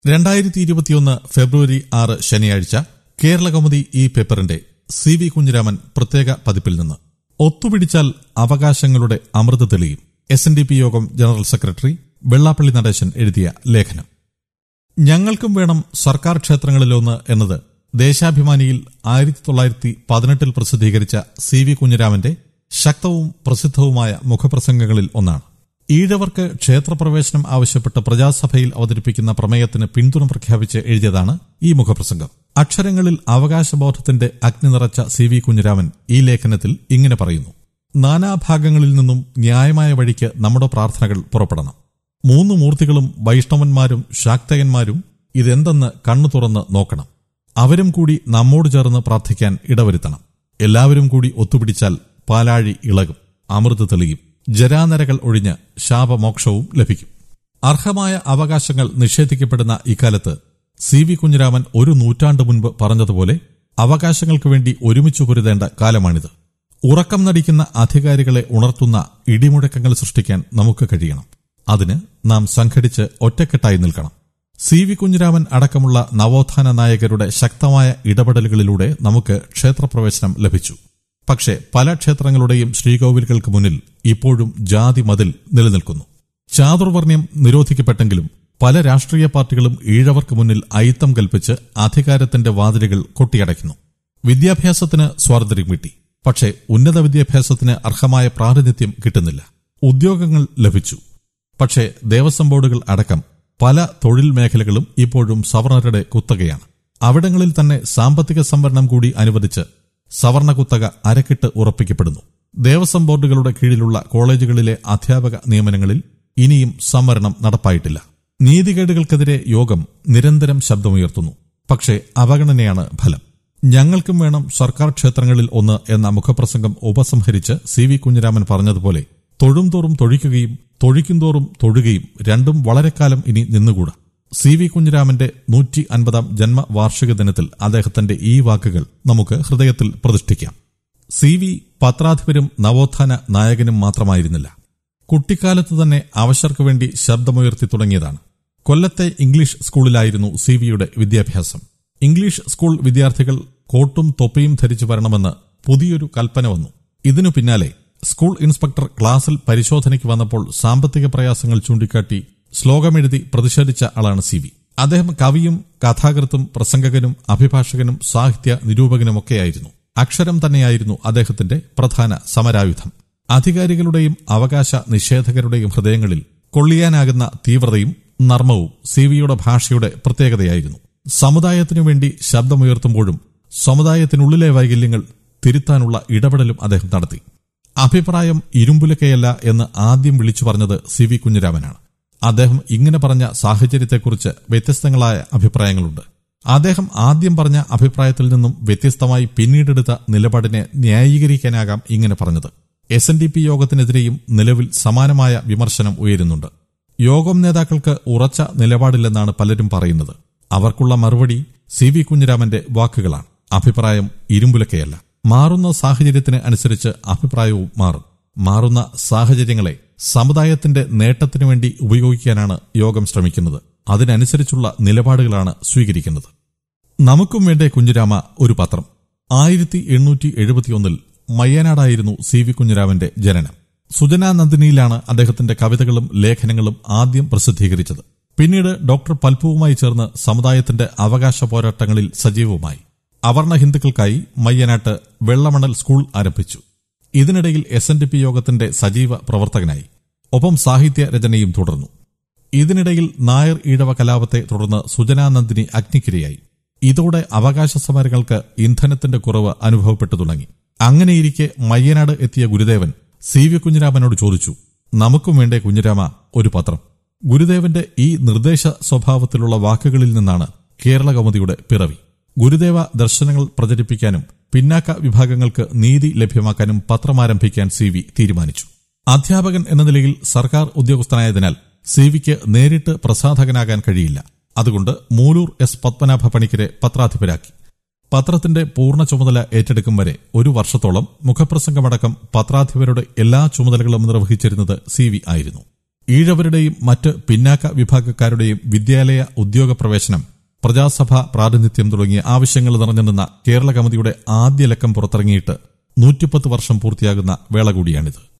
രണ്ടായിരത്തി ഇരുപത്തിയൊന്ന് ഫെബ്രുവരി ആറ് ശനിയാഴ്ച കേരള കൗമുദി ഈ പേപ്പറിന്റെ സി വി കുഞ്ഞിരാമൻ പ്രത്യേക പതിപ്പിൽ നിന്ന് ഒത്തുപിടിച്ചാൽ അവകാശങ്ങളുടെ അമൃത തെളിയും എസ് എൻ ഡി പി യോഗം ജനറൽ സെക്രട്ടറി വെള്ളാപ്പള്ളി നടേശൻ എഴുതിയ ലേഖനം ഞങ്ങൾക്കും വേണം സർക്കാർ ക്ഷേത്രങ്ങളിലൊന്ന് എന്നത് ദേശാഭിമാനിയിൽ ആയിരത്തി തൊള്ളായിരത്തി പതിനെട്ടിൽ പ്രസിദ്ധീകരിച്ച സി വി കുഞ്ഞിരാമന്റെ ശക്തവും പ്രസിദ്ധവുമായ മുഖപ്രസംഗങ്ങളിൽ ഒന്നാണ് ഈഴവർക്ക് ക്ഷേത്രപ്രവേശനം ആവശ്യപ്പെട്ട് പ്രജാസഭയിൽ അവതരിപ്പിക്കുന്ന പ്രമേയത്തിന് പിന്തുണ പ്രഖ്യാപിച്ച് എഴുതിയതാണ് ഈ മുഖപ്രസംഗം അക്ഷരങ്ങളിൽ അവകാശബോധത്തിന്റെ അഗ്നി നിറച്ച സി വി കുഞ്ഞിരാമൻ ഈ ലേഖനത്തിൽ ഇങ്ങനെ പറയുന്നു നാനാഭാഗങ്ങളിൽ നിന്നും ന്യായമായ വഴിക്ക് നമ്മുടെ പ്രാർത്ഥനകൾ പുറപ്പെടണം മൂന്ന് മൂർത്തികളും വൈഷ്ണവന്മാരും ശാക്തയന്മാരും ഇതെന്തെന്ന് കണ്ണു തുറന്ന് നോക്കണം അവരും കൂടി നമ്മോട് ചേർന്ന് പ്രാർത്ഥിക്കാൻ ഇടവരുത്തണം എല്ലാവരും കൂടി ഒത്തുപിടിച്ചാൽ പാലാഴി ഇളകും അമൃത് തെളിയും ജരാനരകൾ ഒഴിഞ്ഞ് ശാപമോക്ഷവും ലഭിക്കും അർഹമായ അവകാശങ്ങൾ നിഷേധിക്കപ്പെടുന്ന ഇക്കാലത്ത് സി വി കുഞ്ഞിരാമൻ ഒരു നൂറ്റാണ്ട് മുൻപ് പറഞ്ഞതുപോലെ അവകാശങ്ങൾക്ക് വേണ്ടി ഒരുമിച്ചു പൊരുതേണ്ട കാലമാണിത് ഉറക്കം നടിക്കുന്ന അധികാരികളെ ഉണർത്തുന്ന ഇടിമുഴക്കങ്ങൾ സൃഷ്ടിക്കാൻ നമുക്ക് കഴിയണം അതിന് നാം സംഘടിച്ച് ഒറ്റക്കെട്ടായി നിൽക്കണം സി വി കുഞ്ഞിരാമൻ അടക്കമുള്ള നവോത്ഥാന നായകരുടെ ശക്തമായ ഇടപെടലുകളിലൂടെ നമുക്ക് ക്ഷേത്രപ്രവേശനം ലഭിച്ചു പക്ഷേ പല ക്ഷേത്രങ്ങളുടെയും ശ്രീകോവിലുകൾക്ക് മുന്നിൽ ഇപ്പോഴും ജാതി മതിൽ നിലനിൽക്കുന്നു ചാതുർവർണ്ണ്യം നിരോധിക്കപ്പെട്ടെങ്കിലും പല രാഷ്ട്രീയ പാർട്ടികളും ഈഴവർക്ക് മുന്നിൽ അയിത്തം കൽപ്പിച്ച് അധികാരത്തിന്റെ വാതിലുകൾ കൊട്ടിയടയ്ക്കുന്നു വിദ്യാഭ്യാസത്തിന് സ്വാതന്ത്ര്യം കിട്ടി പക്ഷേ ഉന്നത വിദ്യാഭ്യാസത്തിന് അർഹമായ പ്രാതിനിധ്യം കിട്ടുന്നില്ല ഉദ്യോഗങ്ങൾ ലഭിച്ചു പക്ഷേ ദേവസ്വം ബോർഡുകൾ അടക്കം പല തൊഴിൽ മേഖലകളും ഇപ്പോഴും സവർണരുടെ കുത്തകയാണ് അവിടങ്ങളിൽ തന്നെ സാമ്പത്തിക സംവരണം കൂടി അനുവദിച്ച് സവർണ കുത്തക അരക്കിട്ട് ഉറപ്പിക്കപ്പെടുന്നു ദേവസ്വം ബോർഡുകളുടെ കീഴിലുള്ള കോളേജുകളിലെ അധ്യാപക നിയമനങ്ങളിൽ ഇനിയും സംവരണം നടപ്പായിട്ടില്ല നീതികേടുകൾക്കെതിരെ യോഗം നിരന്തരം ശബ്ദമുയർത്തുന്നു പക്ഷേ അവഗണനയാണ് ഫലം ഞങ്ങൾക്കും വേണം സർക്കാർ ക്ഷേത്രങ്ങളിൽ ഒന്ന് എന്ന മുഖപ്രസംഗം ഉപസംഹരിച്ച് സി വി കുഞ്ഞിരാമൻ പറഞ്ഞതുപോലെ തൊഴുംതോറും തൊഴിക്കുകയും തൊഴിക്കുംതോറും തൊഴുകയും രണ്ടും വളരെക്കാലം ഇനി നിന്നുകൂടാ സി വി കുഞ്ഞിരാമന്റെ നൂറ്റി അൻപതാം ജന്മവാർഷിക ദിനത്തിൽ അദ്ദേഹത്തിന്റെ ഈ വാക്കുകൾ നമുക്ക് ഹൃദയത്തിൽ പ്രതിഷ്ഠിക്കാം സി വി പത്രാധിപരും നവോത്ഥാന നായകനും മാത്രമായിരുന്നില്ല കുട്ടിക്കാലത്ത് തന്നെ അവശർക്ക് വേണ്ടി ശബ്ദമുയർത്തി തുടങ്ങിയതാണ് കൊല്ലത്തെ ഇംഗ്ലീഷ് സ്കൂളിലായിരുന്നു സി വിയുടെ വിദ്യാഭ്യാസം ഇംഗ്ലീഷ് സ്കൂൾ വിദ്യാർത്ഥികൾ കോട്ടും തൊപ്പിയും ധരിച്ചു വരണമെന്ന് പുതിയൊരു കൽപ്പന വന്നു ഇതിനു പിന്നാലെ സ്കൂൾ ഇൻസ്പെക്ടർ ക്ലാസിൽ പരിശോധനയ്ക്ക് വന്നപ്പോൾ സാമ്പത്തിക പ്രയാസങ്ങൾ ചൂണ്ടിക്കാട്ടി ശ്ലോകമെഴുതി പ്രതിഷേധിച്ച ആളാണ് സി വി അദ്ദേഹം കവിയും കഥാകൃത്തും പ്രസംഗകനും അഭിഭാഷകനും സാഹിത്യ നിരൂപകനുമൊക്കെയായിരുന്നു അക്ഷരം തന്നെയായിരുന്നു അദ്ദേഹത്തിന്റെ പ്രധാന സമരായുധം അധികാരികളുടെയും അവകാശ നിഷേധകരുടെയും ഹൃദയങ്ങളിൽ കൊള്ളിയാനാകുന്ന തീവ്രതയും നർമ്മവും സി വിയുടെ ഭാഷയുടെ പ്രത്യേകതയായിരുന്നു സമുദായത്തിനു വേണ്ടി ശബ്ദമുയർത്തുമ്പോഴും സമുദായത്തിനുള്ളിലെ വൈകല്യങ്ങൾ തിരുത്താനുള്ള ഇടപെടലും അദ്ദേഹം നടത്തി അഭിപ്രായം ഇരുമ്പുലക്കയല്ല എന്ന് ആദ്യം വിളിച്ചു പറഞ്ഞത് സി വി കുഞ്ഞിരാമനാണ് അദ്ദേഹം ഇങ്ങനെ പറഞ്ഞ സാഹചര്യത്തെക്കുറിച്ച് വ്യത്യസ്തങ്ങളായ അഭിപ്രായങ്ങളുണ്ട് അദ്ദേഹം ആദ്യം പറഞ്ഞ അഭിപ്രായത്തിൽ നിന്നും വ്യത്യസ്തമായി പിന്നീടെടുത്ത നിലപാടിനെ ന്യായീകരിക്കാനാകാം ഇങ്ങനെ പറഞ്ഞത് എസ് എൻ ഡി പി യോഗത്തിനെതിരെയും നിലവിൽ സമാനമായ വിമർശനം ഉയരുന്നുണ്ട് യോഗം നേതാക്കൾക്ക് ഉറച്ച നിലപാടില്ലെന്നാണ് പലരും പറയുന്നത് അവർക്കുള്ള മറുപടി സി വി കുഞ്ഞിരാമന്റെ വാക്കുകളാണ് അഭിപ്രായം ഇരുമ്പുലക്കയല്ല മാറുന്ന സാഹചര്യത്തിന് അനുസരിച്ച് അഭിപ്രായവും മാറും മാറുന്ന സാഹചര്യങ്ങളെ സമുദായത്തിന്റെ നേട്ടത്തിനു വേണ്ടി ഉപയോഗിക്കാനാണ് യോഗം ശ്രമിക്കുന്നത് അതിനനുസരിച്ചുള്ള നിലപാടുകളാണ് സ്വീകരിക്കുന്നത് നമുക്കും വേണ്ടേ കുഞ്ഞിരാമ ഒരു പത്രം ആയിരത്തി എണ്ണൂറ്റി എഴുപത്തിയൊന്നിൽ മയ്യനാടായിരുന്നു സി വി കുഞ്ഞിരാമന്റെ ജനനം സുജന നന്ദിനിയിലാണ് അദ്ദേഹത്തിന്റെ കവിതകളും ലേഖനങ്ങളും ആദ്യം പ്രസിദ്ധീകരിച്ചത് പിന്നീട് ഡോക്ടർ പൽപുവുമായി ചേർന്ന് സമുദായത്തിന്റെ അവകാശ പോരാട്ടങ്ങളിൽ സജീവമായി അവർണ ഹിന്ദുക്കൾക്കായി മയ്യനാട്ട് വെള്ളമണൽ സ്കൂൾ ആരംഭിച്ചു ഇതിനിടയിൽ എസ് എൻ ഡി പി യോഗത്തിന്റെ സജീവ പ്രവർത്തകനായി ഒപ്പം സാഹിത്യ രചനയും തുടർന്നു ഇതിനിടയിൽ നായർ ഈഴവ കലാപത്തെ തുടർന്ന് സുജനാനന്ദിനി അഗ്നിക്കിരയായി ഇതോടെ അവകാശ സമരങ്ങൾക്ക് ഇന്ധനത്തിന്റെ കുറവ് അനുഭവപ്പെട്ടു തുടങ്ങി അങ്ങനെയിരിക്കെ മയ്യനാട് എത്തിയ ഗുരുദേവൻ സി വി കുഞ്ഞിരാമനോട് ചോദിച്ചു നമുക്കും വേണ്ടേ കുഞ്ഞിരാമ ഒരു പത്രം ഗുരുദേവന്റെ ഈ നിർദ്ദേശ സ്വഭാവത്തിലുള്ള വാക്കുകളിൽ നിന്നാണ് കേരള കൗമുദിയുടെ പിറവി ഗുരുദേവ ദർശനങ്ങൾ പ്രചരിപ്പിക്കാനും പിന്നാക്ക വിഭാഗങ്ങൾക്ക് നീതി ലഭ്യമാക്കാനും പത്രമാരംഭിക്കാൻ സി വി തീരുമാനിച്ചു അധ്യാപകൻ എന്ന നിലയിൽ സർക്കാർ ഉദ്യോഗസ്ഥനായതിനാൽ സി വിക്ക് നേരിട്ട് പ്രസാധകനാകാൻ കഴിയില്ല അതുകൊണ്ട് മൂലൂർ എസ് പത്മനാഭ പണിക്കരെ പത്രാധിപരാക്കി പത്രത്തിന്റെ പൂർണ്ണ ചുമതല ഏറ്റെടുക്കും വരെ ഒരു വർഷത്തോളം മുഖപ്രസംഗമടക്കം പത്രാധിപരുടെ എല്ലാ ചുമതലകളും നിർവഹിച്ചിരുന്നത് സി വി ആയിരുന്നു ഈഴവരുടെയും മറ്റ് പിന്നാക്ക വിഭാഗക്കാരുടെയും വിദ്യാലയ ഉദ്യോഗ പ്രവേശനം പ്രജാസഭ പ്രാതിനിധ്യം തുടങ്ങിയ ആവശ്യങ്ങൾ നിറഞ്ഞു നിന്ന കേരള കമ്മിറ്റിയുടെ ആദ്യ ലക്കം പുറത്തിറങ്ങിയിട്ട് നൂറ്റിപ്പത്ത് വർഷം പൂർത്തിയാകുന്ന വേള കൂടിയാണിത്